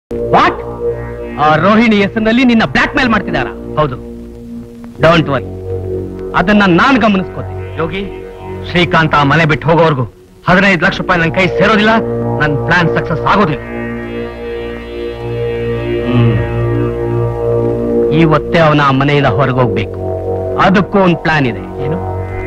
What ಆ ರೋಹಿಣಿ ಹೆಸರಿನಲ್ಲಿ ನಿನ್ನ ಬ್ಲಾಕ್ ಮೇಲ್ ಮಾಡ್ತಿದಾರ ಹೌದು ಡೋಂಟ್ ವರಿ ಅದನ್ನ ನಾನು ಗಮನಿಸ್ಕೋತೀನಿ ಯೋಗಿ ಶ್ರೀಕಾಂತ್ ಆ ಮನೆ ಬಿಟ್ಟು ಹೋಗೋವರೆಗೂ ಹದಿನೈದು ಲಕ್ಷ ರೂಪಾಯಿ ನನ್ನ ಕೈ ಸೇರೋದಿಲ್ಲ ನನ್ನ ಪ್ಲಾನ್ ಸಕ್ಸಸ್ ಆಗೋದಿಲ್ಲ ಹ್ಮ್. ಇವತ್ತೇ ಅವನ ಆ ಮನೆಯಿಂದ ಹೊರಗೆ ಹೋಗ್ಬೇಕು ಅದಕ್ಕೂ ಒಂದು ಪ್ಲಾನ್ ಇದೆ ಏನು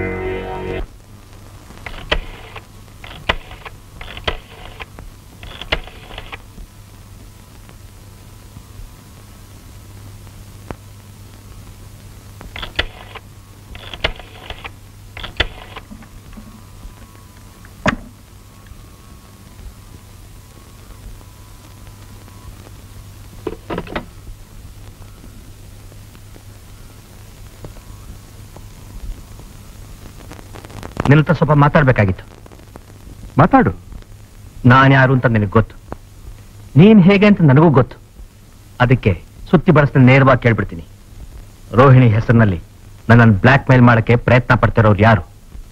ನಿನ್ನ ಹತ್ರ ಸ್ವಲ್ಪ ಮಾತಾಡ್ಬೇಕಾಗಿತ್ತು ಮಾತಾಡು ನಾನ್ ಯಾರು ಅಂತ ನಿನಗೆ ಗೊತ್ತು ನೀನ್ ಹೇಗೆ ಅಂತ ನನಗೂ ಗೊತ್ತು ಅದಕ್ಕೆ ಸುತ್ತಿ ಬಳಸ್ತೀನಿ ನೇರವಾಗಿ ಕೇಳ್ಬಿಡ್ತೀನಿ ರೋಹಿಣಿ ಹೆಸರಿನಲ್ಲಿ ನನ್ನನ್ನು ಬ್ಲಾಕ್ ಮೇಲ್ ಮಾಡಕ್ಕೆ ಪ್ರಯತ್ನ ಪಡ್ತಿರೋರು ಯಾರು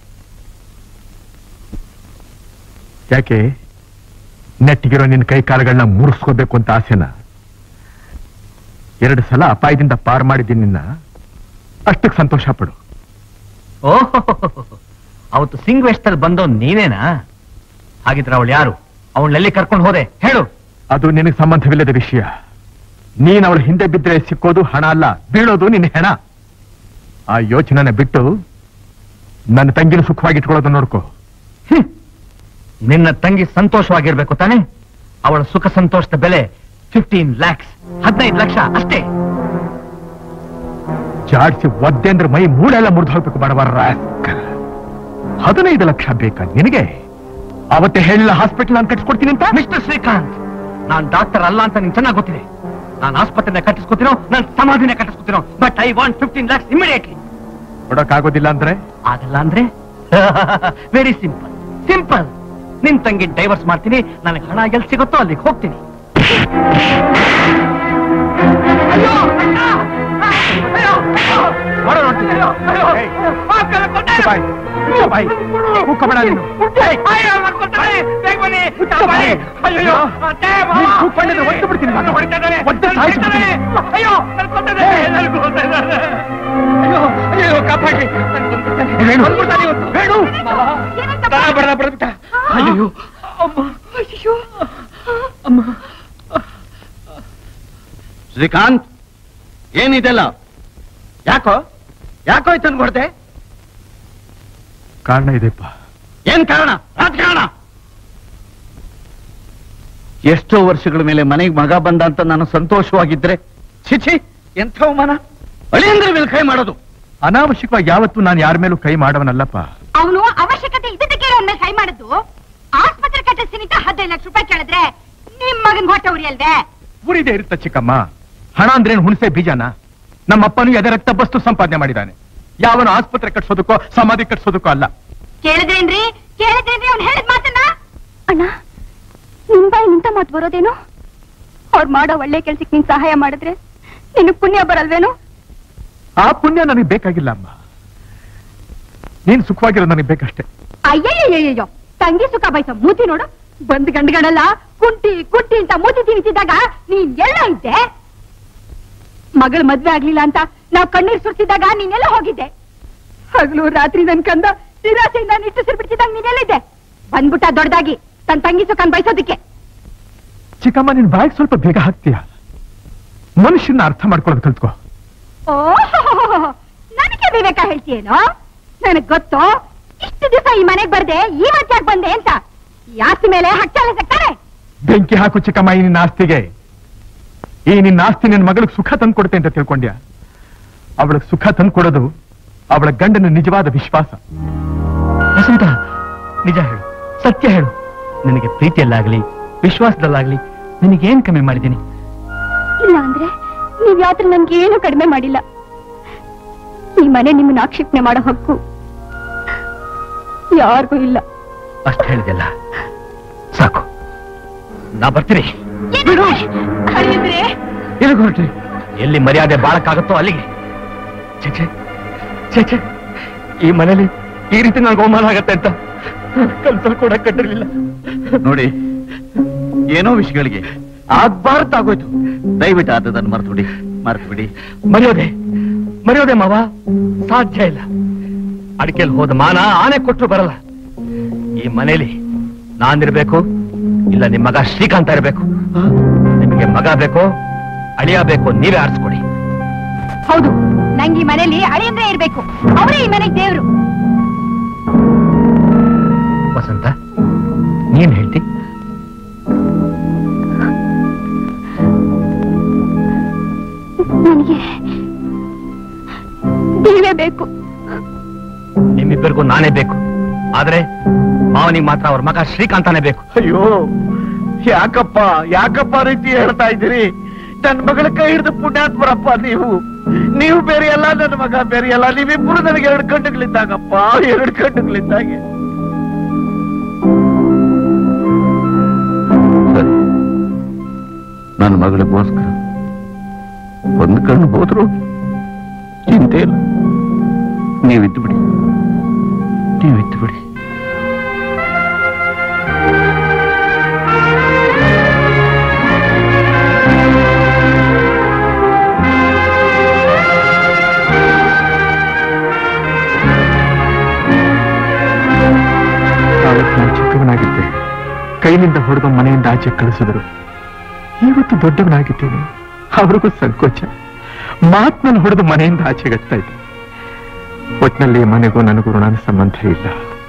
ಯಾಕೆ ನೆಟ್ಟಿಗಿರೋ ನಿನ್ನ ಕೈ ಕಾಲುಗಳನ್ನ ಮುರಿಸ್ಕೋಬೇಕು ಅಂತ ಆಸೆನ ಎರಡು ಸಲ ಅಪಾಯದಿಂದ ಪಾರ್ ಮಾಡಿದ್ದೀನಿ ನಿನ್ನ ಅಷ್ಟಕ್ಕೆ ಸಂತೋಷ ಪಡು ಓಹ್ ಅವತ್ತು ಸಿಂಗ್ ವೇಷದಲ್ಲಿ ಬಂದವ್ ನೀನೇನಾ ಹಾಗಿದ್ರೆ ಅವಳು ಯಾರು ಅವಳನ್ನೆಲ್ಲಿ ಕರ್ಕೊಂಡು ಹೋದೆ ಹೇಳು ಅದು ನಿನಗೆ ಸಂಬಂಧವಿಲ್ಲದ ವಿಷಯ ನೀನ್ ಅವಳ ಹಿಂದೆ ಬಿದ್ದರೆ ಸಿಕ್ಕೋದು ಹಣ ಅಲ್ಲ ಬೀಳೋದು ನಿನ್ನ ಹೆಣ ಆ ಯೋಚನೆನ ಬಿಟ್ಟು ನನ್ನ ತಂಗಿನ ಸುಖವಾಗಿಟ್ಕೊಳ್ಳೋದು ನೋಡ್ಕೋ ಹ್ಮ್. ನಿನ್ನ ತಂಗಿ ಸಂತೋಷವಾಗಿರ್ಬೇಕು ತಾನೆ ಅವಳ ಸುಖ ಸಂತೋಷದ ಬೆಲೆ ಫಿಫ್ಟೀನ್ ಲ್ಯಾಕ್ಸ್ ಹದಿನೈದು ಲಕ್ಷ ಅಷ್ಟೇ ಜಾಡ್ಸಿ ಒದ್ದೆ ಅಂದ್ರೆ ಮೈ ಮೂಳೆಲ್ಲ ಮುರಿದು ಹೋಗ್ಬೇಕು ಬಡವರ ಹದಿನೈದು ಲಕ್ಷ ಬೇಕಾ ನಿನಗೆ ಅವತ್ತೇ ಹೇಳಿಲ್ಲ ಹಾಸ್ಪಿಟಲ್ ನಾನು ಕಟ್ಸ್ಕೊಡ್ತೀನಿ ಅಂತ ಮಿಸ್ಟರ್ ಶ್ರೀಕಾಂತ್ ನಾನ್ ಡಾಕ್ಟರ್ ಅಲ್ಲ ಅಂತ ನಿಂಗೆ ಚೆನ್ನಾಗಿ ಗೊತ್ತಿದೆ ನಾನು ಆಸ್ಪತ್ರೆನ ಕಟ್ಟಿಸ್ಕೊತೀನೋ ನಾನು ಸಮಾಧಿನ ಕಟ್ಟಿಸ್ಕೊತೀನೋ but I want fifteen lakhs immediately ಕೊಡಕ್ಕಾಗೋದಿಲ್ಲ ಅಂದ್ರೆ ಆಗಲ್ಲ ಅಂದ್ರೆ ವೆರಿ ಸಿಂಪಲ್ ಸಿಂಪಲ್ ನಿನ್ ತಂಗಿ ಡೈವರ್ಸ್ ಮಾಡ್ತೀನಿ ನನಗೆ ಹಣ ಎಲ್ಲಿ ಸಿಗುತ್ತೋ ಅಲ್ಲಿಗೆ ಹೋಗ್ತೀನಿ ಅಯ್ಯೋ, ಅಣ್ಣ! ಅಯ್ಯೋ, ಅಯ್ಯೋ! ಹೊರಗೆ ಹೊರ್ಟಿದ್ದೀನಿ. ಅಯ್ಯೋ, ಏಯ್, ಮಕ್ಕಳು ಕೊಂದಾರು. ಬಾಯ್, ಮುಚ್ಚು ಬಾಯ್. ಕೂತ್ಕೊಬೇಡ ನೀನು. ಏಯ್, ಅಯ್ಯೋ, ಮಾಡ್ಕೊಳ್ತಾರೆ. ಬೇಗ ಬನ್ನಿ. ಮುಚ್ಚು ಬಾಯ್. ಅಯ್ಯೋ, ಅತ್ತೆ, ಮಾವ. ನೀನ್ ಕೂತ್ಕೊಂಡಿದ್ರೆ ಒದ್ದು ಬಿಡ್ತೀನಿ ನಾನು. ಹೊಡಿತಾ ಇದ್ದಾನೆ. ಒದ್ದು ಸಾಯಿಸ್ಬಿಡ್ತೀನಿ. ಅಯ್ಯೋ ನನ್ ಕೊಡ್ತಾನೆ ನನ್ ಕೊಡ್ತಾನೆ ಅಯ್ಯೋ ಅಯ್ಯೋ ಕಾಪಾಡಿ ನನ್ ಕೊಂದ್ಬಿಡ್ತಾನೆ. ವೇಣು. ಕೊಂದ್ಬಿಡ್ತಾನೆ ಇವತ್ತು. ವೇಣು ದನ ಬಡ ಬಡಬಿಟ್ಟ ಅಯ್ಯೋ ಅಮ್ಮ ಅಯ್ಯೋ ಅಮ್ಮ ಶ್ರೀಕಾಂತ್ ಏನಿದೆಲ್ಲ ಯಾಕೋ ಯಾಕೋ ಇತ್ತನ್ ಕೊಡ್ತೆ ಕಾರಣ ಇದೆಪ್ಪ ಏನ್ ಕಾರಣ ರಾಜಕಾರಣ ಎಷ್ಟೋ ವರ್ಷಗಳ ಮೇಲೆ ಮನೆಗೆ ಮಗ ಬಂದ ಅಂತ ನಾನು ಸಂತೋಷವಾಗಿದ್ರೆ ಚಿಚಿ ಎಂಥ ಅವಮಾನ ಅಳಿಯಂದ್ರ ಮೇಲೆ ಕೈ ಮಾಡೋದು ಅನಾವಶ್ಯಕವಾಗಿ ಯಾವತ್ತೂ ನಾನು ಯಾರ ಮೇಲೂ ಕೈ ಮಾಡವನಲ್ಲಪ್ಪ ಅವನು ಅವಶ್ಯಕತೆ ಇದ್ದಕ್ಕೆ ಒಮ್ಮೆ ಕೈ ಮಾಡಿದ್ದು ಆಸ್ಪತ್ರೆ ಕಟ್ಟಿಸ್ತೀನಿ ಅಂತ ಹದಿನೈದು ಲಕ್ಷ ರೂಪಾಯಿ ಕೇಳಿದ್ರೆ ನಿಮ್ ಮಗನ್ ಹೊಟ್ಟೆ ಉರಿ ಅಲ್ವೇ ಉರಿದೇ ಇರುತ್ತ ಚಿಕ್ಕಮ್ಮ ಹಣ ಅಂದ್ರೇನು ಹುಣಸೆ ಬೀಜನ ನಮ್ಮಪ್ಪನು ಎದೆ ರಕ್ತ ಬಸ್ತು ಸಂಪಾದನೆ ಮಾಡಿದ್ದಾನೆ ಯಾವನು ಆಸ್ಪತ್ರೆ ಕಟ್ಸೋದಕ್ಕೋ ಸಮಾಧಿ ಕಟ್ಸೋದಕ್ಕೋ ಅಲ್ಲ ಕೇಳಿದ್ರೇನ್ರಿ ಕೇಳಿದ್ರೇನ್ರಿ ಅವ್ನು ಹೇಳಿದ ಮಾತನ್ನ ಅಣ್ಣ ನಿಮ್ ಬಾಯಿ ನಿಂತ ಮಾತು ಬರೋದೇನು ಅವ್ರು ಮಾಡೋ ಒಳ್ಳೆ ಕೆಲ್ಸಕ್ಕೆ ನೀನ್ ಸಹಾಯ ಮಾಡಿದ್ರೆ ನಿನಗ್ ಪುಣ್ಯ ಬರಲ್ವೇನು ಆ ಪುಣ್ಯ ನನಗೆ ಬೇಕಾಗಿಲ್ಲ ಅಮ್ಮ ನೀನ್ ಸುಖವಾಗಿರೋದು ನನಗೆ ಬೇಕಷ್ಟೇ ಅಯ್ಯಯ್ಯಯ್ಯಯ್ಯೋ ತಂಗಿ ಸುಖ ಬಯಸೋ ಮೂತಿ ನೋಡು ಬಂದ್ ಗಂಡುಗಳೆಲ್ಲ ಕುಂಟಿ ಕುಂಟಿ ಅಂತ ಮೂತಿ ತಿನ್ನಿಸಿದಾಗ ನೀನ್ ಎಲ್ಲ ಇದ್ದೆ ಮಗಳ ಮದ್ವೆ ಆಗ್ಲಿಲ್ಲ ಅಂತ ನಾವ್ ಕಣ್ಣೀರ್ ಸುರ್ತಿದ್ದಾಗ ನೀನೆಲ್ಲ ಹೋಗಿದ್ದೆ ಹಗಲು ರಾತ್ರಿ ನನ್ ಕಂದ ನಿರಾಸೆಯಿಂದ ನಿಟ್ಟುಸಿರು ಬಿಡ್ತಿದ್ದಾಗ ನೀನೆಲ್ಲಿದ್ದೆ ಬಂದ್ಬಿಟ್ಟ ದೊಡ್ಡದಾಗಿ ತನ್ ತಂಗಿ ಸುಖನ್ ಬಯಸೋದಕ್ಕೆ ಚಿಕ್ಕಮ್ಮ ನಿನ್ ಬಾಯಿಗೆ ಸ್ವಲ್ಪ ಬೇಗ ಹಾಕ್ತೀಯ ಮನುಷ್ಯನ ಅರ್ಥ ಮಾಡ್ಕೊಳ್ಳೋದು ಕಲ್ತ್ಕೋ ಓ ನನಗೆ ವಿವೇಕ ಹೇಳ್ತೀಯೇನೋ ನನಗ್ ಗೊತ್ತು ಇಷ್ಟು ದಿವಸ ಈ ಮನೆಗ್ ಬರ್ದೆ ಇವತ್ ಯಾಕೆ ಬಂದೆ ಅಂತ ಈ ಆಸ್ತಿ ಮೇಲೆ ಹಚ್ಚಾಲೆ ಸಕ್ತಾರೆ ಬೆಂಕಿ ಹಾಕು ಚಿಕ್ಕಮ್ಮ ಈ ನಿನ್ನ ಆಸ್ತಿಗೆ ಈ ನಿನ್ನ ಆಸ್ತಿ ನಿನ್ನ ಮಗಳಿಗೆ ಸುಖ ತಂದ್ಕೊಡುತ್ತೆ ಅಂತ ತಿಳ್ಕೊಂಡ್ಯಾ ಅವಳಿಗೆ ಸುಖ ತಂದ್ಕೊಡೋದು ಅವಳ ಗಂಡನ ನಿಜವಾದ ವಿಶ್ವಾಸ ವಸಂತ ನಿಜ ಹೇಳು ಸತ್ಯ ಹೇಳು ನಿನಗೆ ಪ್ರೀತಿಯಲ್ಲಾಗ್ಲಿ ವಿಶ್ವಾಸದಲ್ಲಾಗ್ಲಿ ನಿನಗೇನ್ ಕಮ್ಮಿ ಮಾಡಿದ್ದೀನಿ ಇಲ್ಲ ಅಂದ್ರೆ ನೀವ್ ಯಾತ್ರ ನನ್ಗೆ ಏನು ಕಡಿಮೆ ಮಾಡಿಲ್ಲ ಈ ಮನೆ ನಿಮ್ಮನ್ನ ಆಕ್ಷೇಪಣೆ ಮಾಡೋ ಹಕ್ಕು ಯಾರಿಗೂ ಇಲ್ಲ ಅಷ್ಟು ಹೇಳಿದೆಲ್ಲ ಸಾಕು ನಾ ಬರ್ತೀನಿ ಬಿಡು ಎಲ್ಲಿಗೆ ಹೊರಟ್ರಿ ಎಲ್ಲಿ ಮರ್ಯಾದೆ ಬಾಳಕ್ಕಾಗುತ್ತೋ ಅಲ್ಲಿಗೆ ಛೆ, ಛೆ, ಛೆ, ಛೆ. ಈ ಮನೇಲಿ ಈ ರೀತಿ ನನಗೆ ಅವಮಾನ ಆಗತ್ತೆ ಅಂತ ಕನ್ಸಲ್ ಕೂಡ ಕಟ್ಟಿರ್ಲಿಲ್ಲ ನೋಡಿ ಏನೋ ವಿಷಯಗಳಿಗೆ ಆಗ್ಬಾರ್ದಾಗೋಯ್ತು ದಯವಿಟ್ಟು ಆದದನ್ನು ಮರ್ತು ಬಿಡಿ ಮರ್ತು ಬಿಡಿ ಮರೆಯೋದೆ ಮರೆಯೋದೆ ಮಾವ ಸಾಧ್ಯ ಇಲ್ಲ ಅಡಿಕೆಲ್ ಹೋದ ಮಾನ ಆನೆ ಕೊಟ್ಟರು ಬರಲ್ಲ ಈ ಮನೇಲಿ ನಾನಿರ್ಬೇಕು ಇಲ್ಲ ನಿಮ್ ಮಗ ಶ್ರೀಕಾಂತ ಇರ್ಬೇಕು ನಿಮಗೆ ಮಗ ಬೇಕು ಅಳಿಯ ಬೇಕು ನೀವೇ ಆರಿಸ್ಕೊಡಿ ಹೌದು ನಂಗೆ ಈ ಮನೇಲಿ ಅಳಿಯಂದ್ರೆ ಇರ್ಬೇಕು ಅವರೇ ಈ ಮನೆಗೆ ದೇವ್ರು ವಸಂತ ನೀನ್ ಹೇಳ್ತಿ ನನಗೆ ನೀವೇ ಬೇಕು ನಿಮ್ಮಿಬ್ಬರಿಗೂ ನಾನೇ ಬೇಕು ಆದ್ರೆ ಮಾವನಿಗೆ ಮಾತ್ರ ಅವ್ರ ಮಗ ಶ್ರೀಕಾಂತನೇ ಬೇಕು ಅಯ್ಯೋ ಯಾಕಪ್ಪ ಯಾಕಪ್ಪ ಆ ರೀತಿ ಹೇಳ್ತಾ ಇದ್ದೀರಿ ನನ್ನ ಮಗಳ ಕೈ ಹಿಡಿದು ಪುಣ್ಯಾತ್ಮರಪ್ಪ ನೀವು ನೀವು ಬೇರೆ ಅಲ್ಲ ನನ್ನ ಮಗ ಬೇರೆ ಅಲ್ಲ ನೀವಿಬ್ಬರು ನನಗೆ ಎರಡು ಕಣ್ಣುಗಳಿದ್ದಾಗಪ್ಪ ಎರಡು ಕಣ್ಣುಗಳಿದ್ದಾಗೆ ಸರಿ ನನ್ನ ಮಗಳಿಗೋಸ್ಕರ ಒಂದು ಕಣ್ಣು ಹೋದ್ರು ಚಿಂತೆ ಇಲ್ಲ ನೀವಿದ್ದು ಬಿಡಿ ನೀವಿದ್ದು ಬಿಡಿ ಅವತ್ತು ನಾನು ಚಿಕ್ಕವನಾಗಿದ್ದೆ ಕೈನಿಂದ ಹೊಡೆದು ಮನೆಯಿಂದ ಆಚೆ ಕಳಿಸಿದರು ಇವತ್ತು ದೊಡ್ಡವನಾಗಿದ್ದೇನೆ ಅವ್ರಿಗೂ ಸಂಕೋಚ ಮಾತ್ನಲ್ಲಿ ಹೊಡೆದು ಮನೆಯಿಂದ ಆಚೆಗಟ್ತಾ ಇದ್ದೆ ಒಟ್ಟಿನಲ್ಲಿ ಮನೆಗೂ ನನಗೂ ಋಣಾನ ಸಂಬಂಧ ಇಲ್ಲ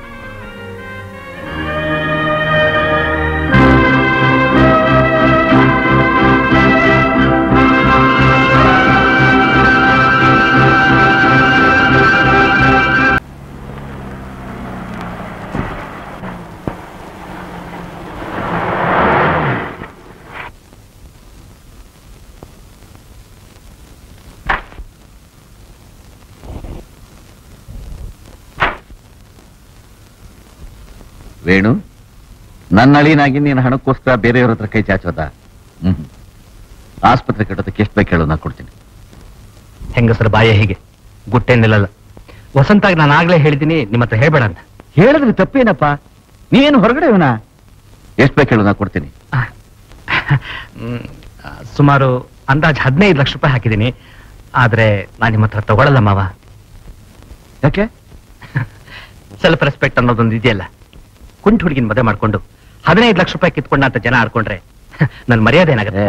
ವೇಣು ನನ್ನ ಅಳಿನಾಗಿ ನೀನು ಹಣಕ್ಕೋಸ್ಕರ ಬೇರೆಯವ್ರ ಹತ್ರ ಕೈ ಚಾಚೋದ ಹ್ಮ್ ಆಸ್ಪತ್ರೆ ಕಟ್ಟೋದಕ್ಕೆ ಎಷ್ಟು ಬೇಕು ಹೇಳು ನಾ ಕೊಡ್ತೀನಿ ಹೆಂಗಸರ ಬಾಯ ಹೀಗೆ ಗುಟ್ಟೆ ನಿಲ್ಲಲ್ಲ ವಸಂತಾಗಿ ನಾನು ಆಗ್ಲೇ ಹೇಳಿದ್ದೀನಿ ನಿಮ್ಮ ಹತ್ರ ಹೇಳ್ಬೇಡ ಅಂತ ಹೇಳಿದ್ರೆ ತಪ್ಪೇನಪ್ಪ ನೀನು ಹೊರಗಡೆ ಇವನ ಎಷ್ಟು ಬೇಕು ಹೇಳು ನಾ ಕೊಡ್ತೀನಿ ಹ್ಮ್, ಆ, ಸುಮಾರು ಅಂದಾಜ್ ಹದಿನೈದು ಲಕ್ಷ ರೂಪಾಯಿ ಹಾಕಿದ್ದೀನಿ ಆದ್ರೆ ನಾನು ನಿಮ್ಮ ಹತ್ರ ತಗೊಳ್ಳಲ್ಲ ಮಾವ ಯಾಕೆ ಸೆಲ್ಫ್ ರೆಸ್ಪೆಕ್ಟ್ ಅನ್ನೋದೊಂದು ಇದೆಯಲ್ಲ ಕುಂಟ ಹುಡುಗಿನ ಮದುವೆ ಮಾಡ್ಕೊಂಡು ಹದಿನೈದು ಲಕ್ಷ ರೂಪಾಯಿ ಕಿತ್ಕೊಂಡ ಅಂತ ಜನ ಆಡ್ಕೊಂಡ್ರೆ ನನ್ನ ಮರ್ಯಾದೆ ಏನಾಗುತ್ತೆ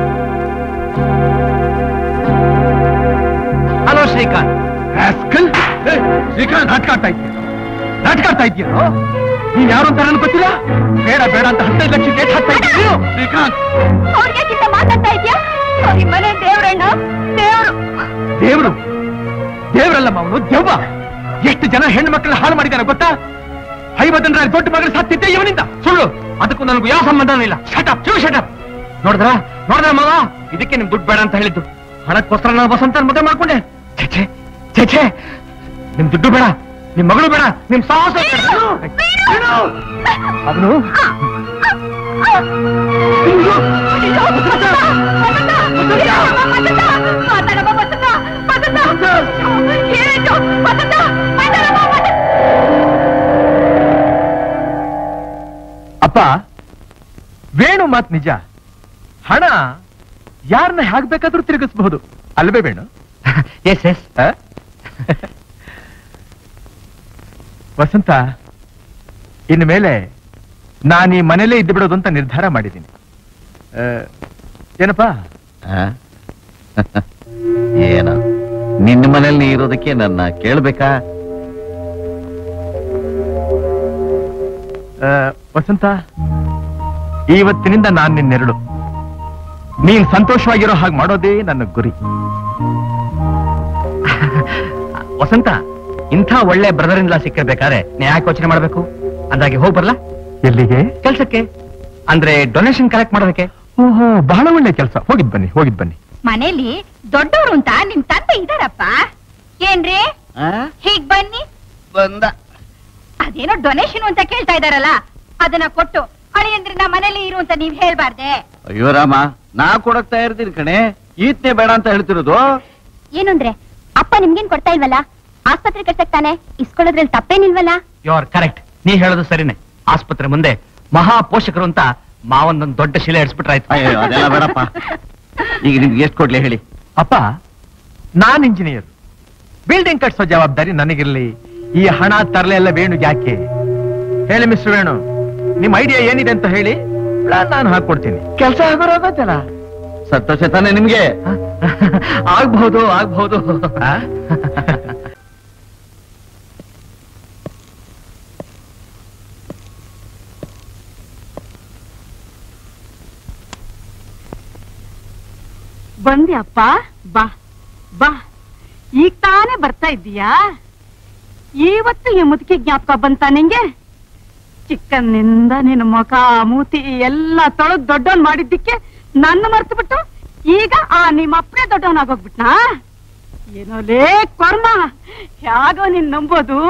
ಹಲೋ ಶ್ರೀಕಾಂತ್ ಶ್ರೀಕಾಂತ್ ನಾಟಕ ಆಡ್ತಾ ಇದ್ದೀಯ ನಾಟಕ ಆಡ್ತಾ ಇದೆಯೋ ನೀನ್ ಯಾರು ಅಂತ ನನಗೆ ಗೊತ್ತಿಲ್ಲ ಬೇಡ ಬೇಡ ಅಂತ ಹದಿನೈದು ಲಕ್ಷ ಡೇಟ್ ಹಾಕ್ತಾ ಇದ್ದೀಯ ಶ್ರೀಕಾಂತ್ ಅವ್ರಿಗಿಂತ ಮಾತಾಡ್ತಾ ಇದ್ಯಾ ಈ ಮನೆ ದೇವ್ರಣ್ಣ ದೇವ್ರು ದೇವ್ರು ದೇವ್ರಲ್ಲ ಅವನು ದೆವ್ವ ಎಷ್ಟು ಜನ ಹೆಣ್ಣು ಮಕ್ಕಳನ್ನ ಹಾಳು ಮಾಡಿದಾನೆ ಗೊತ್ತಾ ಐವತ್ತೊಂದರ ದೊಡ್ಡ ಮಗಳು ಸತ್ತಿದ್ದೆ ಇವನಿಂದ ಸುಳ್ಳು ಅದಕ್ಕೂ ನನಗೂ ಯಾವ ಸಂಬಂಧನೂ ಇಲ್ಲ ಶಟಪ್ ಚೂ ಶಟಪ್ ನೋಡಿದ್ರ ನೋಡಿದ್ರ ಮಗ ಇದಕ್ಕೆ ನಿಮ್ ದುಡ್ಡು ಬೇಡ ಅಂತ ಹೇಳಿದ್ದು ಹಣಕ್ಕೋಸ್ಕರ ನಾನು ವಸಂತ ಮದುವೆ ಮಾಡ್ಕೊಂಡೆ ಛೆ ಛೆ ಛೆ ನಿಮ್ ದುಡ್ಡು ಬೇಡ ನಿಮ್ ಮಗಳು ಬೇಡ ನಿಮ್ ಸಾಹಸ ಬೇಡ. ಅವನು ಅಪ್ಪ ವೇಣು ಮಾತ್ ನಿಜ ಹಣ ಯಾರನ್ನ ಹೇಗ್ ಬೇಕಾದ್ರೂ ತಿರುಗಿಸಬಹುದು ಅಲ್ವೇ ವೇಣು ಎಸ್ ಎಸ್ ಆ? ವಸಂತ ಇನ್ನು ಮೇಲೆ ನಾನು ಈ ಮನೇಲೇ ಇದ್ದು ಬಿಡೋದು ಅಂತ ನಿರ್ಧಾರ ಮಾಡಿದ್ದೀನಿ ಆ, ಏನಪ್ಪಾ ಆ? ಏನೋ ನಿನ್ನ ಮನೇಲಿ ನೀ ಇರೋದಕ್ಕೆ ನನ್ನ ಕೇಳ್ಬೇಕಾ ಆ, ವಸಂತ ಇವತ್ತಿನಿಂದ ನಾನು ನಿನ್ನೆರಳು ನೀನ್ ಸಂತೋಷವಾಗಿರೋ ಹಾಗೆ ಮಾಡೋದೇ ನನ್ನ ಗುರಿ ವಸಂತ ಇಂಥ ಒಳ್ಳೆ ಬ್ರದರ್ ಇಂದ ಸಿಕ್ಕಿರ್ಬೇಕಾದ್ರೆ ನೀ ಯಾಕೆ ಯೋಚನೆ ಮಾಡ್ಬೇಕು ಅಂದಾಗೆ ಹೋಗ್ ಬರ್ಲಾ ಎಲ್ಲಿಗೆ ಕೆಲ್ಸಕ್ಕೆ ಅಂದ್ರೆ ಡೊನೇಷನ್ ಕಲೆಕ್ಟ್ ಮಾಡೋದಕ್ಕೆ ಓಹೋ ಬಹಳ ಒಳ್ಳೆ ಕೆಲಸ ಹೋಗಿದ್ ಬನ್ನಿ ಹೋಗಿದ್ ಬನ್ನಿ ಮನೇಲಿ ದೊಡ್ಡವರು ಅಂತ ನಿಮ್ ತಂದೆ ಇದಾರಪ್ಪ ಏನ್ರಿ ಹೀಗ್ ಬನ್ನಿ ಬಂದ ಅದೇನೋ ಡೊನೇಷನ್ ಅಂತ ಕೇಳ್ತಾ ಇದಾರಲ್ಲ ಅದನ್ನ ಕೊಟ್ಟು ಅಳಿಯಂದ್ರನ್ನ ಮನೇಲಿ ಇರು ಅಂತ ನೀವ್ ಹೇಳ್ಬಾರ್ದೆ ಅಯ್ಯೋ ರಾಮ ನಾ ಕೊಡಕ್ ತಯಾರಿದ್ದೀನಿ ಕಣೆ ಈತ್ನೆ ಬೇಡ ಅಂತ ಹೇಳ್ತಿರೋದು ಏನು ಅಂದ್ರೆ ಅಪ್ಪ ನಿಮ್ಗೇನ್ ಕೊಡ್ತಾ ಇಲ್ವಲ್ಲ ಆಸ್ಪತ್ರೆ ಕಟ್ಸಕ್ ತಾನೆ ಇಸ್ಕೊಳ್ಳೋದ್ರಲ್ಲಿ ತಪ್ಪೇನಿಲ್ವಲ್ಲ ಯು ಆರ್ ಕರೆಕ್ಟ್ ನೀ ಹೇಳೋದು ಸರಿನೇ ಆಸ್ಪತ್ರೆ ಮುಂದೆ ಮಹಾ ಪೋಷಕರು ಅಂತ ಮಾವನೊಂದು ದೊಡ್ಡ ಶಿಲೆ ಇಡ್ಸ್ಬಿಟ್ರಾಯ್ತು ಅಯ್ಯೋ ಅದೆಲ್ಲ ಬೇಡಪ್ಪ ಈಗ ನಿಮ್ಗೆ ಎಷ್ಟು ಕೊಡ್ಲಿ ಹೇಳಿ ಅಪ್ಪ ನಾನ್ ಇಂಜಿನಿಯರ್ ಬಿಲ್ಡಿಂಗ್ ಕಟ್ಸೋ ಜವಾಬ್ದಾರಿ ನನಗಿರ್ಲಿ ಈ ಹಣ ತರಲೆ ಎಲ್ಲ ವೇಣುಗೆ ಯಾಕೆ ಹೇಳಿ ಮಿಸ್ಟರ್ ವೇಣು ನಿಮ್ ಐಡಿಯಾ ಏನಿದೆ ಅಂತ ಹೇಳಿ ಪ್ಲಾನ್ ನಾನು ಹಾಕೊಡ್ತೀನಿ ಕೆಲಸ ಆಗೋರಾಗತ್ತಲ್ಲ ಸಂತೋಷ ತಾನೆ ನಿಮ್ಗೆ ಆಗ್ಬಹುದು ಆಗ್ಬಹುದು ಆ? ಬಂದ್ಯಪ್ಪ ಬಾ ಬಾ ಈಗ ತಾನೇ ಬರ್ತಾ ಇದ್ದೀಯಾ ಇವತ್ತು ಈ ಮುದುಕಿ ಜ್ಞಾಪಕ ಬಂತ ನಿಂಗೆ ಚಿಕ್ಕನ್ನಿಂದ ನಿನ್ನ ಮುಖ ಮೂತಿ ಎಲ್ಲ ತೊಳೆದ್ ದೊಡ್ಡವನ್ ಮಾಡಿದ್ದಕ್ಕೆ ನನ್ನ ಮರ್ತು ಬಿಟ್ಟು ಈಗ ಆ ನಿಮ್ಮ ಅಪ್ಪನೇ ದೊಡ್ಡವನಾಗೋಗ್ಬಿಟ್ನಾ ಏನೋ ಲೇ ಕರ್ಮ ಹೇಗೋ ನೀನ್ ನಂಬೋದು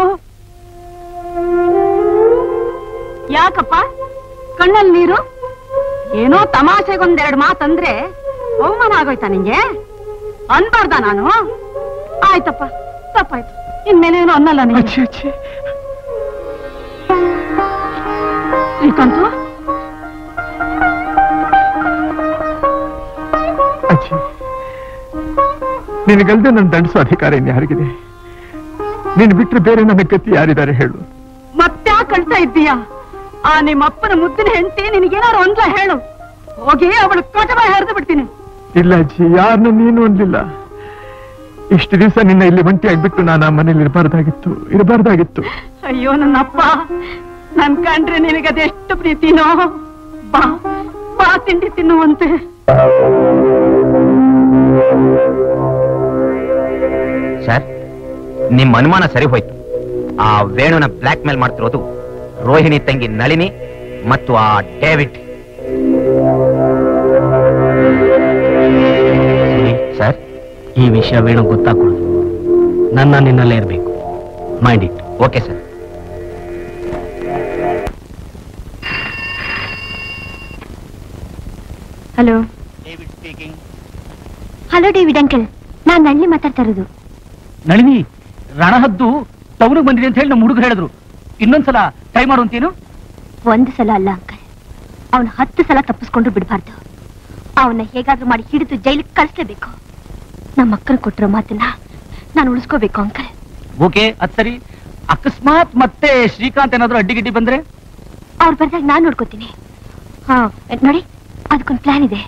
ಯಾಕಪ್ಪ ಕಣ್ಣಲ್ಲಿ ನೀರು ಏನೋ ತಮಾಷೆಗೊಂದೆರಡು ಮಾತಂದ್ರೆ ಅವಮಾನ ಆಗೋಯ್ತಾ ನಿಂಗೆ ಅನ್ಬಾರ್ದ ನಾನು ಆಯ್ತಪ್ಪ ತಪ್ಪಾಯ್ತು ಇನ್ಮೇಲೆ ಏನು ಅನ್ನಲ್ಲ ನಿಂಗೆ ಅಚ್ಚಿ ಅಚ್ಚಿ ಶ್ರೀಕಾಂತು ಅಚ್ಚಿ ನಿನಗಲ್ದೆ ನನ್ನ ದಂಡಿಸೋ ಅಧಿಕಾರ ಇನ್ಯಾರಿಗಿದೆ ನೀನು ಬಿಟ್ರೆ ಬೇರೆ ನನ್ನ ಗತಿ ಯಾರಿದ್ದಾರೆ ಹೇಳು ಮತ್ತೆ ಕಳ್ತಾ ಇದ್ದೀಯಾ ಆ ನಿಮ್ಮ ಅಪ್ಪನ ಮುದ್ದಿನ ಹೆಂಡತಿ ನಿನಗೇನಾರು ಒಂದ್ಲ ಹೇಳು ಹೋಗಿ ಅವಳು ಕೊಟಬ ಹರಿದು ಬಿಡ್ತೀನಿ ಇಲ್ಲ ಅಜ್ಜಿ ಯಾರನ್ನು ನೀನು ಅನ್ಲಿಲ್ಲ ಇಷ್ಟು ದಿವಸ ನಿನ್ನ ಇಲ್ಲಿ ಒಂಟಿ ಆಗ್ಬಿಟ್ಟು ನಾನು ಆ ಮನೇಲಿ ಇರಬಾರ್ದಾಗಿತ್ತು ಇರಬಾರ್ದಾಗಿತ್ತು ಅಯ್ಯೋ ನನ್ನಪ್ಪ ನನ್ ಕಂಡ್ರೆ ನಿನಗದೆಷ್ಟು ಪ್ರೀತಿನೋ ಬಾ ಬಾ ತಿಂಡಿ ತಿನ್ನುವಂತೆ ಸರ್ ನಿಮ್ಮ ಅನುಮಾನ ಸರಿ ಹೋಯ್ತು ಆ ವೇಣುನ ಬ್ಲಾಕ್ ಮೇಲ್ ಮಾಡ್ತಿರೋದು ರೋಹಿಣಿ ತಂಗಿ ನಳಿನಿ ಮತ್ತು ಆ ಡೇವಿಡ್ ಸರ್ ಈ ವಿಷಯ ವೇಣು ಗೊತ್ತಾಗ್ಕೊಡುದು ನನ್ನ ನಿನ್ನಲ್ಲೇ ಇರಬೇಕು mind it okay sir hello hello David uncle ನಾನ್ ನಳ್ಳಿ ಮಾತಾಡ್ತಾ ಇರೋದು ನಳಿನಿ ರಣಹದ್ದು ಟೌನಿಗೆ ಬಂದಿದೆ ಅಂತ ಹೇಳಿ ನಮ್ಮ ಹುಡುಗರು ಹೇಳಿದ್ರು ಇನ್ನೊಂದ್ಸಲ ಟ್ರೈ ಮಾಡು ಅಂತೇನು ಒಂದು ಸಲ ಅಲ್ಲ ಅಂಕಲ್ ಅವನು ಹತ್ತು ಸಲ ತಪ್ಪಿಸ್ಕೊಂಡ್ರು ಬಿಡಬಾರ್ದು ಅವನ್ನ ಹೇಗಾದ್ರೂ ಮಾಡಿ ಹಿಡಿದು ಜೈಲಿಗೆ ಕಳಿಸ್ಲೇಬೇಕು ನಮ್ಮ ಅಕ್ಕನ ಕೊಟ್ಟಿರೋ ಮಾತನ್ನ ನಾನು ಉಳಿಸ್ಕೋಬೇಕು ಅಂಕಲ್ ಓಕೆ ಅದ್ ಸರಿ ಅಕಸ್ಮಾತ್ ಮತ್ತೆ ಶ್ರೀಕಾಂತ್ ಏನಾದ್ರು ಅಡ್ಡಿಗಿಡ್ಡಿ ಬಂದ್ರೆ ಅವ್ರು ಬರ್ದಾಗ ನಾನ್ ನೋಡ್ಕೋತೀನಿ ಹಾ ನೋಡಿ ಅದಕ್ಕೊಂದು ಪ್ಲಾನ್ ಇದೆ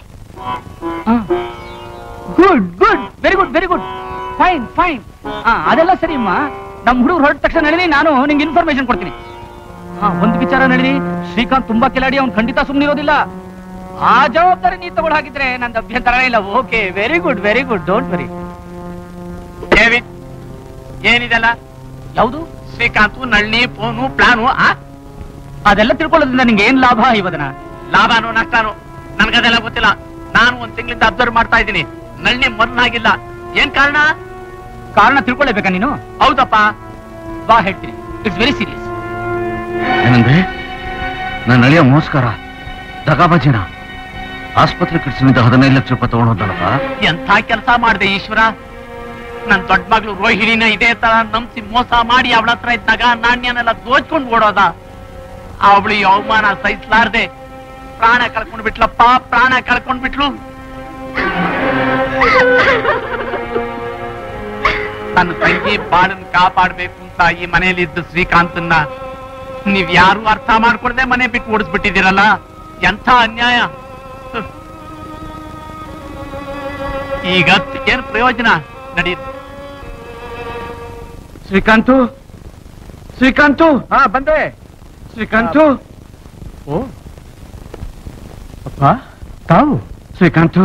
good good very good very good fine fine ಅದೆಲ್ಲ ಸರಿ ಅಮ್ಮ ನಮ್ ಹುಡುಗರು ಹೊರಟ ತಕ್ಷಣ ನಳಿನಿ ನಾನು ನಿಂಗೆ ಇನ್ಫಾರ್ಮೇಶನ್ ಕೊಡ್ತೀನಿ ಹಾ ಒಂದು ವಿಚಾರ ನಳಿನಿ ಶ್ರೀಕಾಂತ್ ತುಂಬಾ ಕಿಲಾಡಿ ಅವ್ನು ಖಂಡಿತ ಸುಮ್ಮನಿರೋದಿಲ್ಲ ಆ ಜವಾಬ್ದಾರಿ ನೀ ತಗೊಂಡು ಹಾಕಿದ್ರೆ ನಂದು ಅಭ್ಯಂತರ ಇಲ್ಲ okay very good very good don't very David ಏನಿದೆಲ್ಲ ಯಾವುದು ಶ್ರೀಕಾಂತ್ ನಳ್ಳಿ ಫೋನು ಪ್ಲಾನು ಆ ಅದೆಲ್ಲ ತಿಳ್ಕೊಳ್ಳೋದ್ರಿಂದ ನಿಂಗೆ ಏನ್ ಲಾಭ ಇವದನ ಲಾಭನೋ ನಷ್ಟನೋ ನನ್ಗದೆಲ್ಲ ಗೊತ್ತಿಲ್ಲ ನಾನು ಒಂದ್ ತಿಂಗಳಿಂದ ಅಬ್ಸರ್ವ್ ಮಾಡ್ತಾ ಇದ್ದೀನಿ ನಳ್ಳಿ ಮನ್ನಾಗಿಲ್ಲ ಏನ್ ಕಾರಣ ಕಾರಣ ತಿಳ್ಕೊಳ್ಳೇಬೇಕಾ ನೀನು ಹೌದಪ್ಪ ಬಾ ಹೇಳ್ತೀನಿ ಇಟ್ಸ್ ವೆರಿ ಸೀರಿಯಸ್ ಏನಂದ್ರೆ ನನ್ನ ಅಳಿಯ ಮೋಸ್ಕರ ದಗಾಬಾಜಿನ ಆಸ್ಪತ್ರೆ ಕಟ್ಸಿನಿಂದ ಹದಿನೈದು ಲಕ್ಷ ರೂಪಾಯಿ ತಗೊಂಡೋದಲ್ಲಪ್ಪ ಎಂಥ ಕೆಲಸ ಮಾಡಿದೆ ಈಶ್ವರ ನನ್ ದೊಡ್ಡ ಮಗಳು ರೋಹಿಣಿನ ಇದೇ ತರ ನಂಬಿಸಿ ಮೋಸ ಮಾಡಿ ಅವಳ ಹತ್ರ ಇದ್ದಾಗ ನಾಣ್ಯನೆಲ್ಲ ದೋಚ್ಕೊಂಡು ಓಡೋದ ಅವಳು ಈ ಅವಮಾನ ಸಹಿಸಲಾರ್ದೆ ಪ್ರಾಣ ಕಳ್ಕೊಂಡ್ ಬಿಟ್ಲಪ್ಪ ಪ್ರಾಣ ಕಳ್ಕೊಂಡ್ ಬಿಟ್ಲು ನನ್ನ ತಂಗಿ ಬಾಳನ್ ಕಾಪಾಡ್ಬೇಕು ಅಂತ ಈ ಮನೆಯಲ್ಲಿ ಇದ್ದ ಶ್ರೀಕಾಂತನ್ನ ನೀವ್ ಯಾರು ಅರ್ಥ ಮಾಡ್ಕೊಳ್ದೆ ಮನೆ ಬಿಟ್ಟು ಓಡಿಸ್ಬಿಟ್ಟಿದ್ದೀರಲ್ಲ ಎಂಥ ಅನ್ಯಾಯ ಹ್ಮ್. ಈಗ ಏನ್ ಪ್ರಯೋಜನ ನಡಿ ಶ್ರೀಕಾಂತು ಶ್ರೀಕಾಂತು ಹಾ ಬಂದೆ ಶ್ರೀಕಾಂತು ಓ ಅಪ್ಪ ತಾವು ಶ್ರೀಕಾಂತು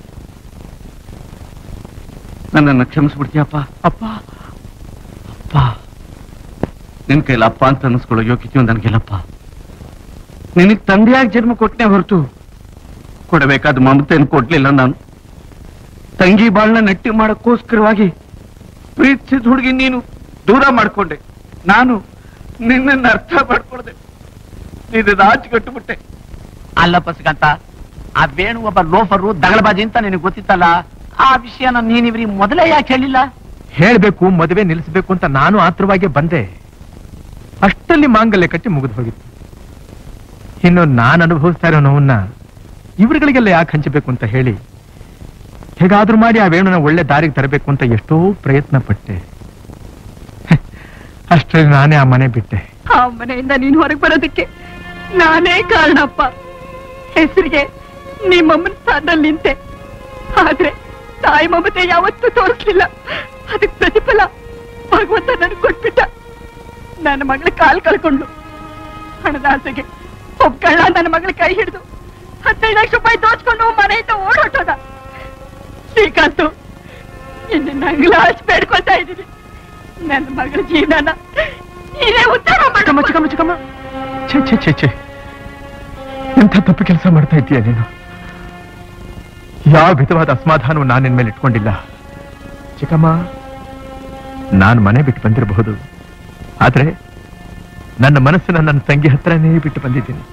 ನನ್ನನ್ನು ಕ್ಷಮಿಸ್ಬಿಡ್ತೀಯಪ್ಪ ಅಪ್ಪ ಅಪ್ಪ ನಿನ್ ಕೈಲಿ ಅಪ್ಪ ಅಂತ ಅನ್ನಿಸ್ಕೊಳ್ಳೋ ಯೋಗ್ಯತೆಯು ನನಗಿಲ್ಲಪ್ಪ ನಿನಗ್ ತಂದೆಯಾಗಿ ಜನ್ಮ ಕೊಟ್ಟನೆ ಹೊರತು ಕೊಡಬೇಕಾದ ಮಮತೆಯನ್ನು ಕೊಡ್ಲಿಲ್ಲ ನಾನು ತಂಗಿ ಬಾಳ್ನ ನೆಟ್ಟಿ ಮಾಡಕ್ಕೋಸ್ಕರವಾಗಿ ಪ್ರೀತಿಸಿದ ಹುಡುಗಿ ನೀನು ದೂರ ಮಾಡ್ಕೊಂಡೆ ನಾನು ನಿನ್ನನ್ನು ಅರ್ಥ ಮಾಡ್ಕೊಳ್ದೆ ನೀನು ರಾಜ್ ಕಟ್ಟುಬಿಟ್ಟೆ ಅಲ್ಲಪ್ಪ ಶ್ರೀಕಾಂತ ಆ ವೇಣು ಒಬ್ಬ ಲೋಫರು ದಗಳಬಾಜಿ ಅಂತ ನಿನಗೆ ಗೊತ್ತಿತ್ತಲ್ಲ ಆ ವಿಷಯನ ನೀನಿವ್ರಿಗೆ ಮೊದಲೇ ಯಾಕೆ ಹೇಳಿಲ್ಲ ಹೇಳ್ಬೇಕು ಮದುವೆ ನಿಲ್ಲಿಸ್ಬೇಕು ಅಂತ ನಾನು ಆತುರವಾಗಿ ಬಂದೆ ಅಷ್ಟಲ್ಲಿ ಮಾಂಗಲ್ಯ ಕಟ್ಟಿ ಮುಗಿದು ಹೋಗಿತ್ತು ಇನ್ನು ನಾನು ಅನುಭವಿಸ್ತಾ ಇರೋ ನೋವನ್ನ ಇವ್ರುಗಳಿಗೆಲ್ಲ ಯಾಕೆ ಹಂಚಬೇಕು ಅಂತ ಹೇಳಿ ಹೇಗಾದ್ರೂ ಮಾಡಿ ಆ ವೇಣುನ ಒಳ್ಳೆ ದಾರಿಗೆ ತರಬೇಕು ಅಂತ ಎಷ್ಟೋ ಪ್ರಯತ್ನ ಪಟ್ಟೆ ಅಷ್ಟರಲ್ಲಿ ನಾನೇ ಆ ಮನೆ ಬಿಟ್ಟೆ ಆ ಮನೆಯಿಂದ ನೀನ್ ಹೊರಗೆ ಬರೋದಕ್ಕೆ ನಾನೇ ಕಾರಣಪ್ಪ ಹೆಸರಿಗೆ ನಿಮ್ಮಮ್ಮನ ಸ್ಥಾನದಲ್ಲಿ ನಿಂತೆ ಆದ್ರೆ ತಾಯಿ ಮಮತೆ ಯಾವತ್ತೂ ತೋರಿಸ್ಲಿಲ್ಲ ಅದಕ್ಕೆ ಪ್ರತಿಫಲ ಭಗವಂತ ನನಗೆ ಕೊಟ್ಬಿಟ್ಟ ನನ್ನ ಮಗಳ ಕಾಲ್ ಕಳ್ಕೊಂಡು ಹಣದ ಆಸೆಗೆ ಒಬ್ಬ ಕಳ್ಳ ನನ್ನ ಮಗಳ ಕೈ ಹಿಡಿದು ಹದಿನೈದು ಲಕ್ಷ ರೂಪಾಯಿ ದೋಚ್ಕೊಂಡು ಮನೆಯಿಂದ ಓಡೋಟೋದ ಶ್ರೀಕಾಂತು ಇನ್ನು ನಂಗ್ಲ ಹಚ್ಚಿ ಬೇಡ್ಕೊಳ್ತಾ ಇದ್ದೀನಿ ನನ್ನ ಮಗಳ ಜೀವನನ ನೀನೇ ಉದ್ಧಾರ ಚಿಕ್ಕಮ್ಮ ಮಾಡಮ್ಮ ಚಿಕ್ಕಮ್ಮ ಚಿಕ್ಕಮ್ಮ ಛೇ ಛೇ ಛೇ ಛೇ ಎಂಥ ತಪ್ಪು ಕೆಲಸ ಮಾಡ್ತಾ ಇದ್ದೀಯ ನೀನು ಯಾವ ವಿಧವಾದ ಅಸಮಾಧಾನವು ನಾನು ನಿನ್ ಮೇಲೆ ಇಟ್ಕೊಂಡಿಲ್ಲ ಚಿಕ್ಕಮ್ಮ ನಾನು ಮನೆ ಬಿಟ್ಟು ಬಂದಿರಬಹುದು ಆದ್ರೆ ನನ್ನ ಮನಸ್ಸನ್ನ ನನ್ನ ತಂಗಿ ಹತ್ರನೇ ಬಿಟ್ಟು ಬಂದಿದ್ದೀನಿ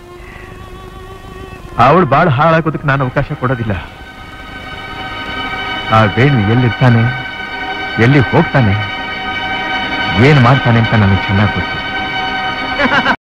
ಅವಳು ಬಾಳ ಹಾಳಾಗೋದಕ್ಕೆ ನಾನು ಅವಕಾಶ ಕೊಡೋದಿಲ್ಲ ಆ ವೇಣು ಎಲ್ಲಿರ್ತಾನೆ ಎಲ್ಲಿ ಹೋಗ್ತಾನೆ ಏನ್ ಮಾಡ್ತಾನೆ ಅಂತ ನನಗೆ ಚೆನ್ನಾಗಿ ಗೊತ್ತು